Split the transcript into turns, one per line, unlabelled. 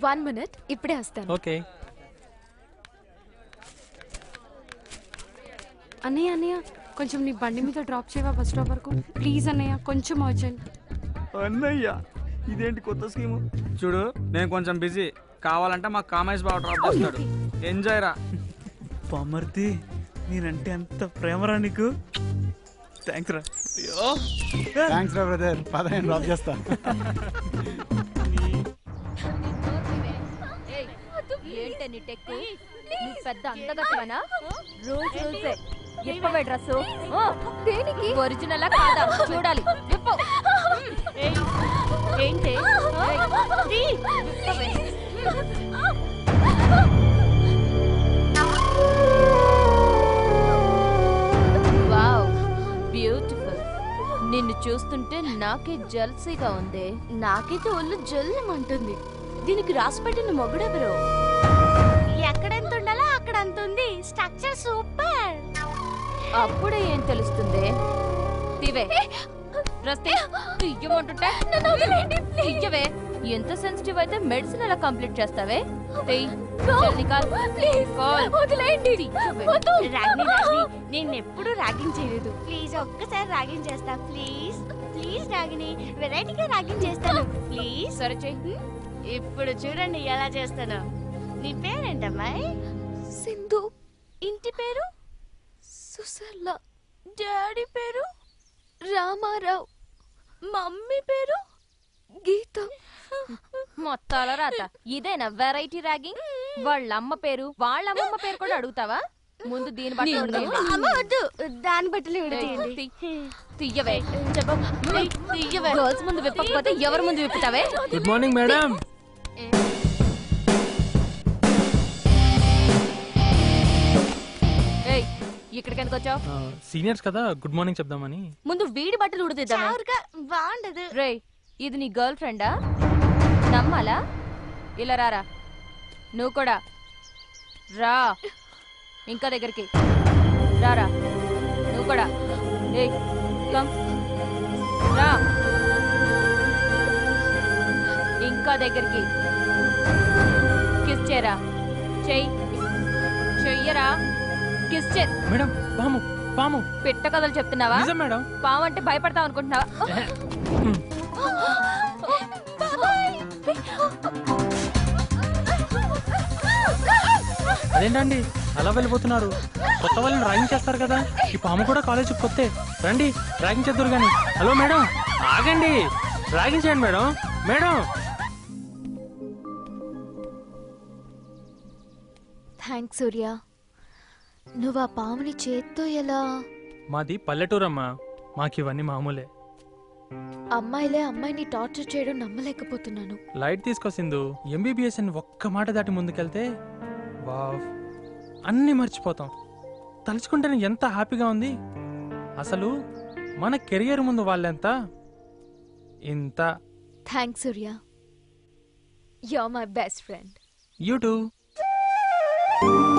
One minute ఇప్పుడే వస్తాను
okay
అన్నయ్య అన్నయ్య కొంచెం నీ బండి మీద డ్రాప్ చేయవా బస్ స్టాప్ వరకు ప్లీజ్ అన్నయ్య కొంచెం అర్జెంట్
అన్నయ్య ఇదేంటి కొత్త స్కీము చూడు నేను కొంచెం బిజీ కావాలంటే మా కామేష్ బాబు డ్రాప్ చేస్తాడు ఎంజాయ్ రా
పామర్తి నేనంటే అంత ప్రేమరా నీకు థ్యాంక్స్ రా అయ్యో
థ్యాంక్స్ రా బ్రదర్ పదహైదు డ్రాప్ చేస్తా
ఏంటే నీ టెక్కు నువ్వు పెద్ద అందగట్టవనా రోజు చూసే ఇప్పవే డ్రెస్ దేనికి ఒరిజినల్ కాదా చూడాలి విప్పు ఏంటి వావ్ బ్యూటిఫుల్ నిన్ను చూస్తుంటే నాకే జల్సీగా ఉంది
నాకైతే ఒళ్ళు జల్లుమంటుంది దీనికి రాసి పెట్టిన మొగుడెవరు ఎక్కడ ఎంత ఉండాలో అక్కడ అంత ఉంది స్ట్రక్చర్ సూపర్
అప్పుడే ఏం తెలుస్తుంది తీవే రస్తే తీయమంటుంటే తీయవే ఎంత సెన్సిటివ్ అయితే మెడిసిన్ ఎలా కంప్లీట్ చేస్తావే తెయ్ జల్ది కాల్ కాల్ తీయవే.
రాగిని రాగిని నేను ఎప్పుడు రాగింగ్ చేయలేదు ప్లీజ్ ఒక్కసారి రాగింగ్ చేస్తా ప్లీజ్ ప్లీజ్ రాగిని వెరైటీగా రాగింగ్ చేస్తాను ప్లీజ్
సరే చెయ్యి
ఇప్పుడు చూడండి ఎలా చేస్తాను నీ పేరేంటమ్మాయి
సింధు
ఇంటి పేరు
సుసర్ల డాడీ పేరు రామారావు మమ్మీ పేరు గీత మొత్తాల రాత ఇదేనా వెరైటీ ర్యాగింగ్ వాళ్ళ అమ్మ పేరు వాళ్ళ అమ్మమ్మ పేరు కూడా అడుగుతావా ముందు దీని బట్టి
అమ్మ వద్దు దాని బట్టలు విడతీయండి
తీయవే తీయవే గర్ల్స్ ముందు విప్పకపోతే ఎవరి ముందు విప్పుతావే
గుడ్ మార్నింగ్ మేడం
ఏయ్ ఇక్కడికి ఎందుకు వచ్చావు
సీనియర్స్ కదా గుడ్ మార్నింగ్ చెప్దామని
ముందు వీడి బట్టలు ఉడిదిద్దామే
చౌరుగా బాగుండదు
రే ఇది నీ గర్ల్ ఫ్రెండా నమ్మాలా ఇలా రారా నువ్వు కూడా రా ఇంకా దగ్గరికి రారా నువ్వు కూడా ఏయ్ కమ్ రా ఇంకా దగ్గరికి కిస్ చేయరా చెయ్యి చెయ్యరా కిస్ చే
మేడం పాము పాము
పిట్ట కథలు చెప్తున్నావా
నిజం మేడం
పావంటే భయపడతావు అనుకుంటున్నావా
అదేంటండి అలా వెళ్ళిపోతున్నారు కొత్త వాళ్ళని ర్యాగింగ్ చేస్తారు కదా ఈ పాము కూడా కాలేజ్ కొత్తే రండి ర్యాగింగ్ చేద్దరు కానీ హలో మేడం ఆగండి ర్యాగింగ్ చేయండి మేడం మేడం
థ్యాంక్స్ సూర్య నువ్వు ఆ పాముని చేత్తో ఎలా
మాది పల్లెటూరమ్మా మాకు ఇవన్నీ మామూలే
అమ్మాయిలే అమ్మాయిని టార్చర్ చేయడం నమ్మలేకపోతున్నాను
లైట్ తీసుకొచ్చిందు ఎంబీబీఎస్ అని ఒక్క మాట దాటి ముందుకెళ్తే వావ్ అన్నీ మర్చిపోతాం తలుచుకుంటేనే ఎంత హ్యాపీగా ఉంది అసలు మన కెరియర్ ముందు వాళ్ళెంత ఇంత
thanks Surya you my best friend
YouTube